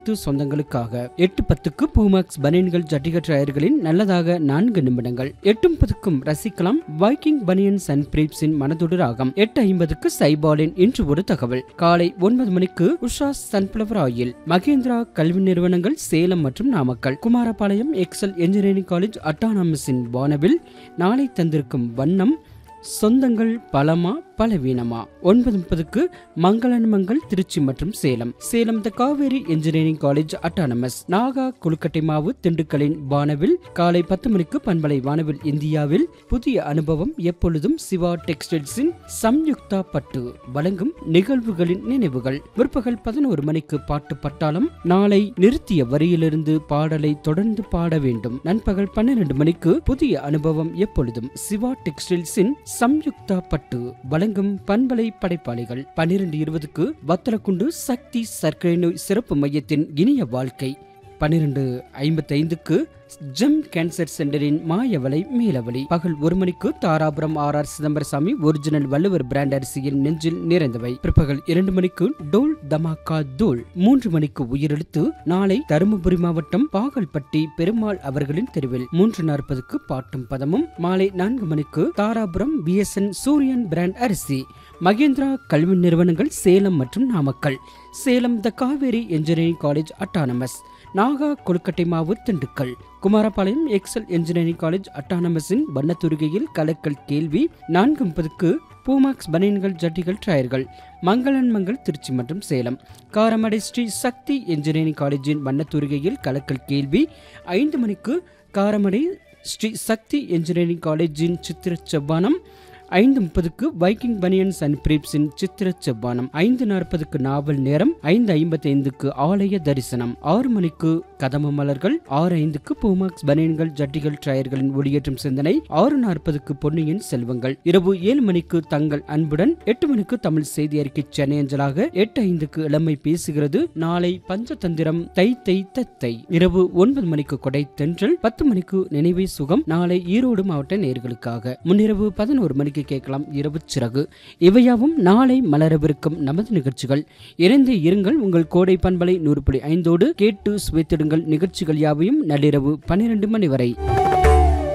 பத்து சொந்தங்களுக்காக எட்டு பத்துக்கு பூமாக்ஸ் பனியன்கள் ஜட்டிகட் டயர்களின் நல்லதாக நான்கு நிமிடங்கள் எட்டு முப்பதுக்கும் ரசிக்கலாம் வைக்கிங் பனியன்ஸ் அண்ட் பிரீப்ஸின் மனதொடு ராகம் எட்டு ஐம்பதுக்கு சைபாலின் இன்று ஒரு தகவல் காலை ஒன்பது மணிக்கு உஷா சன்ஃபிளவர் ஆயில் மகேந்திரா கல்வி நிறுவனங்கள் சேலம் மற்றும் Namakkal Kumarapalayam Excel engineering college அட்டானமஸின் வானவில் நாளை தந்திருக்கும் வண்ணம் சொந்தங்கள் பலமா பலவீனமா ஒன்பது முப்பதுக்கு மங்களன்மங்கள் திருச்சி மற்றும் Salem Salem the Kaveri engineering college autonomous Naga கொழுக்கட்டை மாவு திண்டுக்கலின் வானவில் காலை பத்து மணிக்கு பண்பலை வானவில் இந்தியாவில் புதிய அனுபவம் எப்பொழுதும் சிவா டெக்ஸ்டைல்ஸின் சம்யுக்தா பட்டு வழங்கும் நிகழ்வுகளின் நினைவுகள் முற்பகல் பதினோரு மணிக்கு பாட்டு பட்டாளம் நாளை நிறுத்திய வரியிலிருந்து பாடலை தொடர்ந்து பாட வேண்டும் நண்பகல் பன்னிரண்டு மணிக்கு புதிய அனுபவம் எப்பொழுதும் சிவா டெக்ஸ்டைல்ஸின் சம்யுக்தா பட்டு வழங்கும் பண்பலை படைப்பாளிகள் பன்னிரண்டு இருபதுக்கு வத்தலக்குண்டு சக்தி சர்க்கரை நோய் சிறப்பு மையத்தின் இனிய வாழ்க்கை பன்னிரண்டு ஐம்பத்தைந்துக்கு ஜெம் கேன்சர் சென்டரின் மாயவலை மீளவழி பகல் ஒரு மணிக்கு Dharapuram R R Chidambarasamy original Valluvar brand அரிசியின் நெஞ்சில் நிறைந்தவை பிற்பகல் இரண்டு மணிக்கு டோல் தமாக்கா தூள் மூன்று மணிக்கு உயிரெழுத்து நாளை தருமபுரி மாவட்டம் பாகல்பட்டி பெருமாள் அவர்களின் தெருவில் மூன்று நாற்பதுக்கு பாட்டும் பதமும் மாலை நான்கு மணிக்கு தாராபுரம் பிஎஸ்என் சூரியன் பிராண்ட் அரிசி மகேந்திரா கல்வி நிறுவனங்கள் சேலம் மற்றும் Namakkal Salem the Kaveri engineering college autonomous Naga கொழுக்கட்டை மாவு Dindigul Kumarapalayam Excel engineering college அட்டானமஸின் வண்ணத்துருகையில் கலக்கல் கேள்வி நான்கு முப்பதுக்கு பூமாக்ஸ் பனியன்கள் ஜட்டிகள் டயர்கள் மங்களன் மங்கள் திருச்சி மற்றும் சேலம் காரமடை ஸ்ரீ சக்தி இன்ஜினியரிங் காலேஜின் வண்ணத்துருகையில் கலக்கல் கேள்வி ஐந்து மணிக்கு காரமடை ஸ்ரீ சக்தி இன்ஜினியரிங் காலேஜின் சித்திர செவ்வானம் ஐந்து முப்பதுக்கு வைக்கிங் பனியன்ஸ் அண்ட் பிரீப்ஸின் சித்திர செவ்வானம் ஐந்து நாற்பதுக்கு நாவல் நேரம் ஐந்து ஐம்பத்தி ஐந்துக்கு ஆலய தரிசனம் ஆறு மணிக்கு கதம மலர்கள் ஆறு ஐந்துக்கு பூமாக்ஸ் பனியன்கள் ஜட்டிகள் டயர்களின் ஒளியேற்றும் சிந்தனை ஆறு நாற்பதுக்கு பொன்னியின் செல்வங்கள் இரவு ஏழு மணிக்கு தங்கள் அன்புடன் எட்டு மணிக்கு தமிழ் செய்தி அறிக்கை சென்னை அஞ்சலாக எட்டு ஐந்துக்கு இளமை பேசுகிறது நாளை பஞ்சதந்திரம் தை தை தத்தை இரவு ஒன்பது மணிக்கு கொடை தென்றல் பத்து மணிக்கு நினைவே சுகம் நாளை ஈரோடு மாவட்ட நேர்களுக்காக முன்னிரவு பதினோரு மணிக்கு கேட்கலாம் இரவு சிறகு இவையாவும் நாளை மலரவிருக்கும் நமது நிகழ்ச்சிகள் இணைந்து இருங்கள் உங்கள் கோடை பண்பலை நூறு புள்ளி ஐந்தோடு கேட்டு சுவைத்திடுங்கள் நிகழ்ச்சிகள் யாவையும் நள்ளிரவு பன்னிரண்டு மணி வரை